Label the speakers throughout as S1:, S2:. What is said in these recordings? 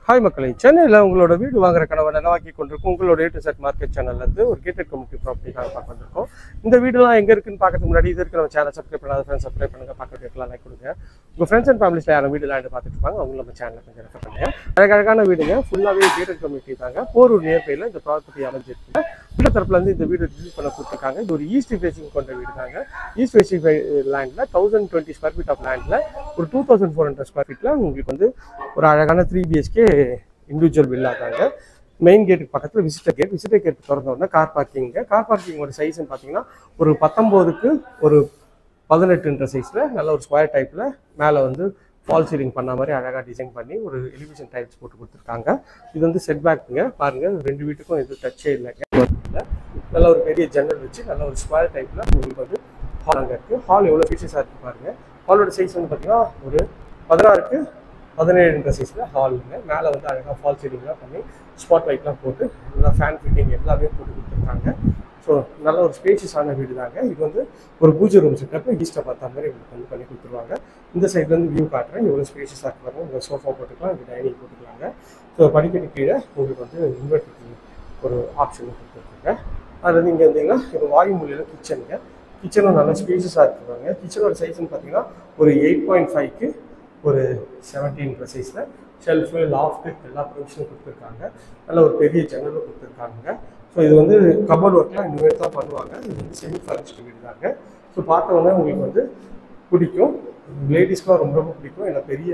S1: hi மக்களை சென்னையில் உங்களோட வீடு வாங்குற கனவை நனவாக்கி கொண்டிருக்கும் உங்களோட ஏ டு செட் மார்க்கெட் சேனல்லேருந்து ஒரு கேட்டட் கம்யூனிட்டி ப்ராப்பர்ட்டிக்காக பார்க்க வந்திருக்கோம் இந்த வீடுலாம் எங்கே இருக்குன்னு பார்க்கறதுக்கு முன்னாடி இது இருக்கு நம்ம சேனல் சப்ஸ்கிரைப் பண்ணாத ஃப்ரெண்ட்ஸ் சப்ஸ்கிரைப் பண்ணுங்க பார்க்கறதுக்குலாம் லைக் கொடுங்க உங்கள் ஃப்ரெண்ட்ஸ் அண்ட் ஃபேமிலிஸில் யாரும் வீடு லேண்டு பார்த்துட்டு இருப்பாங்க அவங்க நம்ம சேனலில் கொஞ்சம் ரெஃபர் பண்ணுங்க அழகழகான வீடுங்க ஃபுல்லாகவே கேட்டட் கம்யூனிட்டி தாங்க போரூர் நியர்பையில் இந்த ப்ராப்பர்ட்டி அமைஞ்சிருக்கு உள்ள தரப்புலேருந்து இந்த வீடு ரிலீஸ் பண்ண கொடுத்துருக்காங்க இது ஒரு ஈஸ்ட் ஃபேசிங் கொண்ட வீடு தாங்க ஈஸ்ட் ஃபேசிங் லேண்டில் thousand twenty square feet of லேண்டில் ஒரு two thousand four hundred square ஃபீட்டில் உங்களுக்கு வந்து ஒரு அழகான த்ரீ பிஹெச்கே இண்டிவிஜுவல் வில்லா தாங்க மெயின் கேட்டுக்கு பக்கத்தில் விசிட்டர் கேட் விசிட்டர் கேட் திறந்த உடனே கார் பார்க்கிங்க கார் பார்க்கிங்கோட சைஸ்ன்னு பார்த்தீங்கன்னா ஒரு பத்தொம்போதுக்கு ஒரு பதினெட்டுன்ற சைஸில் நல்ல ஒரு ஸ்கொயர் டைப்பில் மேலே வந்து ஃபால் சீலிங் பண்ண மாதிரி அழகாக டிசைன் பண்ணி ஒரு எலிவேஷன் டைல்ஸ் போட்டு கொடுத்துருக்காங்க இது வந்து செட் பேக்குங்க பாருங்கள் ரெண்டு வீட்டுக்கும் எதுவும் டச்சே இல்லைங்க நல்ல ஒரு பெரிய ஜன்னல் வச்சு நல்ல ஒரு ஸ்கொயர் டைப்பில் உங்களுக்கு வந்து ஹால் அங்கே இருக்குது ஹால் எவ்வளோ ஃபீச்சர்ஸாக இருக்குது பாருங்கள் ஹாலோட சைஸ் வந்து பார்த்தீங்கன்னா ஒரு பதினாறுக்கு பதினேழுன்ற சைஸில் ஹாலுங்க மேலே வந்து அழகாக ஃபால் சீலிங்லாம் பண்ணி ஸ்பாட் லைட்லாம் போட்டு நல்லா ஃபேன் ஃபிட்டிங் எல்லாமே போட்டு கொடுத்துருக்காங்க ஸோ நல்ல ஒரு ஸ்பேஷியஸான வீடு தாங்க இது வந்து ஒரு பூஜை ரூம் செட்டப் ஈஸ்ட்டை பார்த்த மாதிரி உங்களுக்கு வந்து பண்ணி கொடுத்துருவாங்க இந்த சைட்லேருந்து வியூ காட்டுறேன் இவ்வளோ ஸ்பேஷியஸாக இருப்பாங்க உங்கள் சோஃபா போட்டுக்கலாம் இங்கே டைனிங் போட்டுக்கலாங்க ஸோ படிக்கட்டு கீழே உங்களுக்கு வந்து இன்வெர்டர் ஒரு ஆப்ஷன் கொடுத்துருக்காங்க அது வந்து இங்கே வந்தீங்கன்னா இது வாயு மூலையில் கிச்சனுங்க கிச்சனும் நல்ல ஸ்பேஷஸாக இருக்குவாங்க கிச்சனோட சைஸ்னு பார்த்தீங்கன்னா ஒரு எயிட் பாயிண்ட் ஃபைவ்க்கு ஒரு செவன்டீன் சைஸில் ஷெல்ஃபு லாஃப்ட்டு எல்லா ப்ரொவிஷனும் கொடுத்துருக்காங்க நல்ல ஒரு பெரிய ஜன்னலும் கொடுத்துருக்காங்க ஸோ இது வந்து கபோர்ட் ஒர்க்லாம் இனிமேல் தான் பண்ணுவாங்க இது வந்து செமி ஃபர்னிஷ்டு வீடு தாங்க ஸோ பார்த்தவொடனே உங்களுக்கு வந்து பிடிக்கும் லேடிஸ்க்குலாம் ரொம்ப ரொம்ப பிடிக்கும் ஏன்னா பெரிய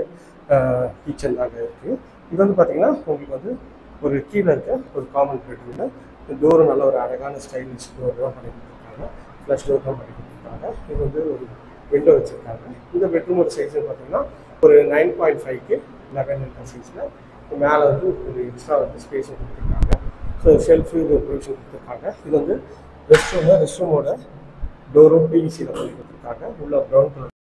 S1: கிச்சன் தாங்க இருக்குது இது வந்து பார்த்தீங்கன்னா உங்களுக்கு வந்து ஒரு கீழே இருக்க ஒரு காமன் பெட்ரூமில் டோரும் நல்ல ஒரு அழகான ஸ்டைலிஷ் டோர் தான் பண்ணி கொடுத்துருக்காங்க ஃப்ளஷ் டோர் தான் பண்ணி கொடுத்துருக்காங்க இது வந்து ஒரு விண்டோ வச்சுருக்காங்க இந்த பெட்ரூமோட சைஸ்னு பார்த்தீங்கன்னா ஒரு நைன் பாயிண்ட் ஃபைவ்க்கு லெவன் சைஸில் மேலே வந்து ஒரு எக்ஸ்ட்ரா வந்து ஸ்பேஸும் கொடுத்துருக்காங்க ஸோ ஷெல்ஃபு இது ப்ரொவிஷன் கொடுத்துருக்காங்க இது வந்து ரெஸ்ட் ரூமு ரெஸ்ட் ரூமோட டோரும் பிவிசியில் பண்ணி கொடுத்துருக்காங்க உள்ள ப்ரௌன் கலர்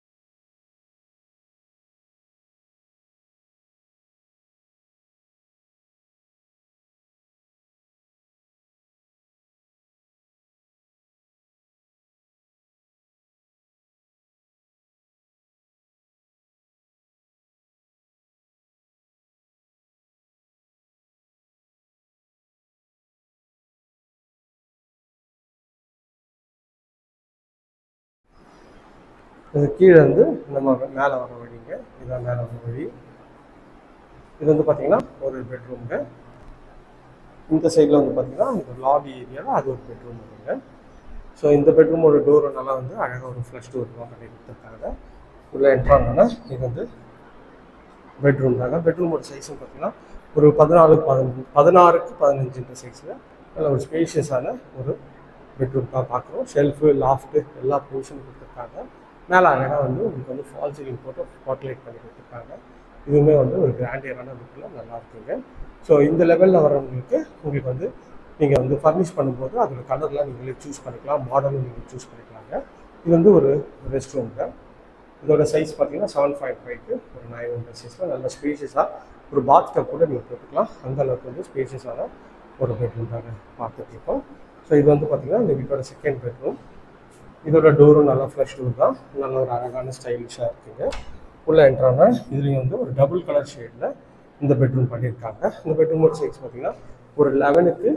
S1: இது கீழே வந்து நம்ம மேலே வர வழிங்க இதுதான் மேலே வர வழி இது வந்து பார்த்தீங்கன்னா ஒரு பெட்ரூம்ங்க இந்த சைடில் வந்து பார்த்தீங்கன்னா இந்த லாபி ஏரியாவில் அது ஒரு பெட்ரூம் வருங்க ஸோ இந்த பெட்ரூமோட டோர் நல்லா வந்து அழகாக ஒரு ஃப்ளஷ் டோர்லாம் பண்ணி கொடுத்துருக்காங்க உள்ளே என்ட்ராங்கன்னா இது வந்து பெட்ரூம் தாங்க பெட்ரூமோட சைஸ்னு பார்த்தீங்கன்னா ஒரு பதினாலுக்கு பதினஞ்சு பதினாறுக்கு பதினஞ்சுன்ற சைஸில் நல்ல ஒரு ஸ்பேஷியஸான ஒரு பெட்ரூம் தான் பார்க்குறோம் ஷெல்ஃபு லாஃப்ட்டு எல்லா ப்ரொவிஷனும் கொடுத்துருக்காங்க மேலே அழகாக வந்து உங்களுக்கு வந்து ஃபால் சீலிங் போட்டு ஸ்பாட்லைட் பண்ணி கொடுத்துருக்காங்க இதுவுமே வந்து ஒரு கிராண்டியரான லுக்கில் நல்லா இருக்குங்க ஸோ இந்த லெவலில் வரவங்களுக்கு உங்களுக்கு வந்து நீங்கள் வந்து ஃபர்னிஷ் பண்ணும்போது அதோட கலர்லாம் நீங்களே சூஸ் பண்ணிக்கலாம் மாடலும் நீங்கள் சூஸ் பண்ணிக்கலாங்க இது வந்து ஒரு ரெஸ்ட் ரூம்ங்க இதோட சைஸ் பார்த்தீங்கன்னா செவன் பாயிண்ட் ஃபைவ்க்கு ஒரு நைன் ஹண்ட்ரட் சைஸில் நல்ல ஸ்பேஷியஸாக ஒரு பாத் டப் கூட நீங்கள் போட்டுக்கலாம் அந்த அளவுக்கு வந்து ஸ்பேஷியஸான ஒரு பெட்ரூம் தாங்க பார்த்துட்டு இருக்கோம் ஸோ இது வந்து பார்த்தீங்கன்னா இந்த வீட்டோட செகண்ட் பெட்ரூம் இதோட டோரும் நல்லா ஃப்ரெஷ் டோர் தான் நல்ல ஒரு அழகான ஸ்டைலிஷாக இருக்குங்க உள்ளே என்ட்ரானா இதுலேயும் வந்து ஒரு டபுள் கலர் ஷேடில் இந்த பெட்ரூம் பண்ணியிருக்காங்க இந்த பெட்ரூமோட சைஸ் பார்த்தீங்கன்னா ஒரு லெவனுக்கு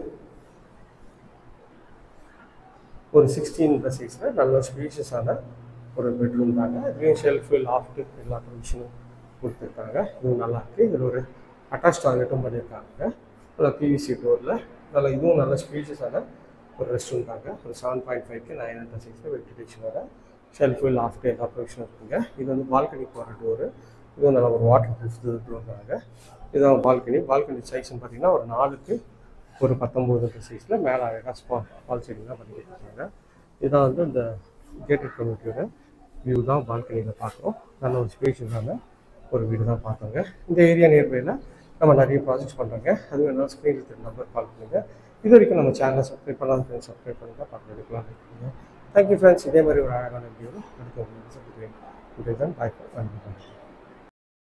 S1: ஒரு சிக்ஸ்டீன் சைஸில் நல்ல ஸ்பேஷியஸான ஒரு பெட்ரூம் தாங்க இதுலேயும் ஷெல்ஃபு லாஃப்ட்டு எல்லா ப்ரொவிஷனும் கொடுத்துருக்காங்க இதுவும் நல்லா இருக்குது இதில் ஒரு அட்டாச் டாய்லெட்டும் பண்ணியிருக்காங்க நல்லா பிவிசி டோரில் நல்ல இதுவும் நல்ல ஸ்பேஷியஸான ஒரு ரெஸ்ட் ரூம் தாங்க ஒரு செவன் பாயிண்ட் ஃபைவ்க்கு நைன் ஹண்ட்ரட் சிக்ஸில் வெட்டிடேஷனோட ஷெல்ஃபு லாஃப்ட் எல்லா ப்ரொவிஷனும் இருக்குங்க இது வந்து பால்கனி போகிற டோரு இதுவும் நல்ல ஒரு வாட்டர் ப்ரூஃப் டோர் தாங்க இதுதான் பால்கனி பால்கனி சைஸ்னு பார்த்தீங்கன்னா ஒரு நாலுக்கு ஒரு பத்தொம்போது சைஸில் மேலே அழகாக ஸ்பா பால் சீலிங்லாம் பண்ணி கொடுத்துருக்காங்க இதுதான் வந்து இந்த கேட்டட் கம்யூனிட்டியோட வியூ தான் பால்கனியில் பார்க்குறோம் நல்ல ஒரு ஸ்பேஷியஸான ஒரு வீடு தான் பார்த்தோங்க இந்த ஏரியா நியர்பையில் நம்ம நிறைய ப்ராஜெக்ட்ஸ் பண்ணுறோங்க அது வேணாலும் ஸ்க்ரீனில் தெரியும் நம்பர் கால் பண்ணுங்கள் இது வரைக்கும் நம்ம சேனலை சப்ஸ்கிரைப் பண்ணாத ஃப்ரெண்ட்ஸ் சப்ஸ்கிரைப் பண்ணுங்கள் பார்க்க எடுக்கலாம் தேங்க்யூ ஃப்ரெண்ட்ஸ் இதே மாதிரி ஒரு அழகான வீடியோ அடுத்த உங்களுக்கு சப்ஸ்கிரைப் தான் பாய்